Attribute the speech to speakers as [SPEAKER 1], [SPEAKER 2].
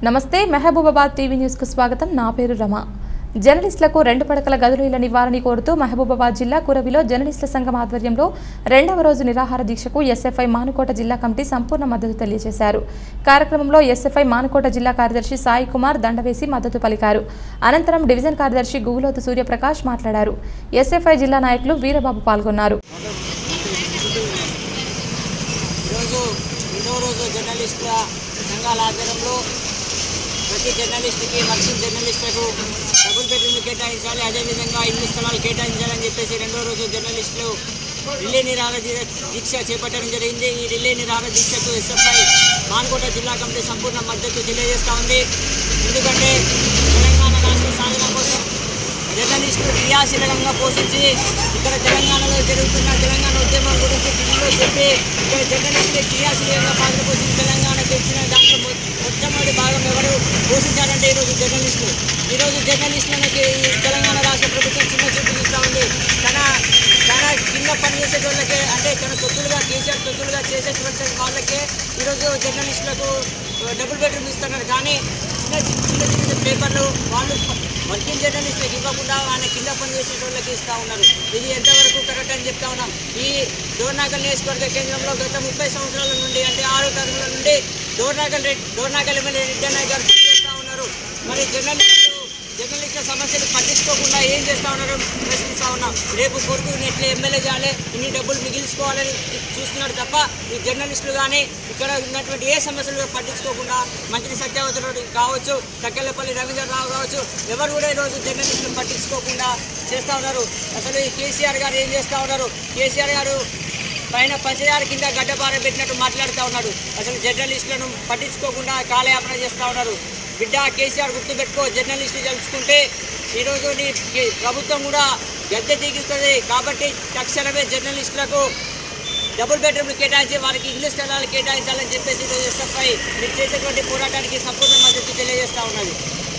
[SPEAKER 1] నమస్తే మెహబూబాబాద్ టీవీ న్యూస్కు స్వాగతం నా పేరు రమ జర్నలిస్టులకు రెండు పడకల గదులు ఇళ్ల నివారణ కోరుతూ మహబూబాబాద్ జిల్లా కురవిలో జర్నలిస్టుల సంఘం ఆధ్వర్యంలో రెండవ రోజు నిరాహార దీక్షకు ఎస్ఎఫ్ఐ మానుకోట జిల్లా కమిటీ సంపూర్ణ మద్దతు తెలియజేశారు కార్యక్రమంలో ఎస్ఎఫ్ఐ మానుకోట జిల్లా కార్యదర్శి సాయి కుమార్ దండవేసి మద్దతు పలికారు అనంతరం డివిజన్ కార్యదర్శి గుగులోతు సూర్యప్రకాష్ మాట్లాడారు ఎస్ఎఫ్ఐ జిల్లా నాయకులు వీరబాబు పాల్గొన్నారు
[SPEAKER 2] ఈరోజు రెండో రోజు జర్నలిస్టుల సంఘాల ఆధ్వర్యంలో ప్రతి జర్నలిస్టుకి వర్కింగ్ జర్నలిస్టులకు డబుల్ బెడ్రూమ్లు కేటాయించాలి అదేవిధంగా ఇల్లు స్థలాలు కేటాయించాలని చెప్పేసి రెండో రోజు జర్నలిస్టులు రిలే నిరాహార దీ- దీక్ష చేపట్టడం జరిగింది ఈ రిలే నిరాహార దీక్షకు ఎస్ఎఫ్ఐ మాన్కోట జిల్లా కమిటీ సంపూర్ణ మద్దతు తెలియజేస్తూ ఉంది ఎందుకంటే తెలంగాణ రాష్ట్ర సాధన కోసం జర్నలిస్టులు క్రియాశీలకంగా పోషించి ఇక్కడ తెలంగాణలో జరుగుతున్న తెలంగాణ ఉద్యమం గురించి ఢిల్లీలో చెప్పి ఇక్కడ జర్నలిస్టులు క్రియాశీలంగా పాత్ర పోషించి తెలంగాణకు ఇచ్చిన దాంట్లో మొ- మొట్టమొదటి భాగం ఎవరు పోషించారంటే ఈరోజు జర్నలిస్టులు ఈరోజు జర్నలిస్టులకి ఈ తెలంగాణ రాష్ట్ర ప్రభుత్వం చిన్న చూపు చూస్తూ ఉంది తన తన కింద పనిచేసే వాళ్ళకే అంటే తన తొత్తులుగా కేసీఆర్ తొత్తులుగా చేసేటువంటి వాళ్ళకే ఈరోజు జర్నలిస్టులకు డబుల్ బెడ్రూమ్ ఇస్తున్నారు కానీ చిన్న చిన్న చిన్న చిన్న పేపర్లు వాళ్ళు వర్కింగ్ జర్నలిస్టులకు ఇవ్వకుండా ఆయన కింద పనిచేసే వాళ్ళకి ఇస్తూ ఉన్నారు ఇది ఎంతవరకు కరెక్ట్ అని చెప్తా ఉన్నాం ఈ డోర్నాకల్ నియోజకవర్గ కేంద్రంలో గత ముప్పై సంవత్సరాల నుండి అంటే ఆరు తరగతుల నుండి డోర్నాకల్ రెడ్డి డోర్నాకల్ ఎమ్మెల్యే రెడ్డి గారు పనిచేస్తూ ఉన్నారు మరి జర్నలిస్టులు జర్నలిస్టుల సమస్యలు పట్టించుకోకుండా ఏం చేస్తా ఉన్నారు ప్రశ్నిస్తా ఉన్నాం రేపు కొడుకు ఎట్లా ఎమ్మెల్యే చేయాలి ఇన్ని డబ్బులు మిగిల్చుకోవాలని చూస్తున్నాడు తప్ప ఈ జర్నలిస్టులు కానీ ఇక్కడ ఉన్నటువంటి ఏ సమస్యలు పట్టించుకోకుండా మంత్రి సత్యావతి కావచ్చు తక్కెళ్ళపల్లి రవీంద్ర రావు కావచ్చు ఎవరు కూడా ఈరోజు జర్నలిస్టులు పట్టించుకోకుండా చేస్తూ ఉన్నారు అసలు ఈ కేసీఆర్ గారు ఏం చేస్తూ ఉన్నారు కేసీఆర్ గారు పైన పంచదార కింద గడ్డపార పెట్టినట్టు మాట్లాడుతూ ఉన్నాడు అసలు జర్నలిస్టులను పట్టించుకోకుండా కాలయాపన చేస్తూ ఉన్నారు బిడ్డ కేసీఆర్ గుర్తుపెట్టుకో జర్నలిస్టు తెలుసుకుంటే ఈరోజు నీ కే- ప్రభుత్వం కూడా గద్దె దిగుతుంది కాబట్టి తక్షణమే జర్నలిస్టులకు డబుల్ బెడ్రూమ్లు కేటాయించి వారికి ఇల్లు స్థలాలు కేటాయించాలని చెప్పేసి ఈరోజు ఎస్ఎఫ్ఐ మీరు చేసేటువంటి పోరాటానికి సంపూర్ణ మద్దతు తెలియజేస్తా ఉన్నది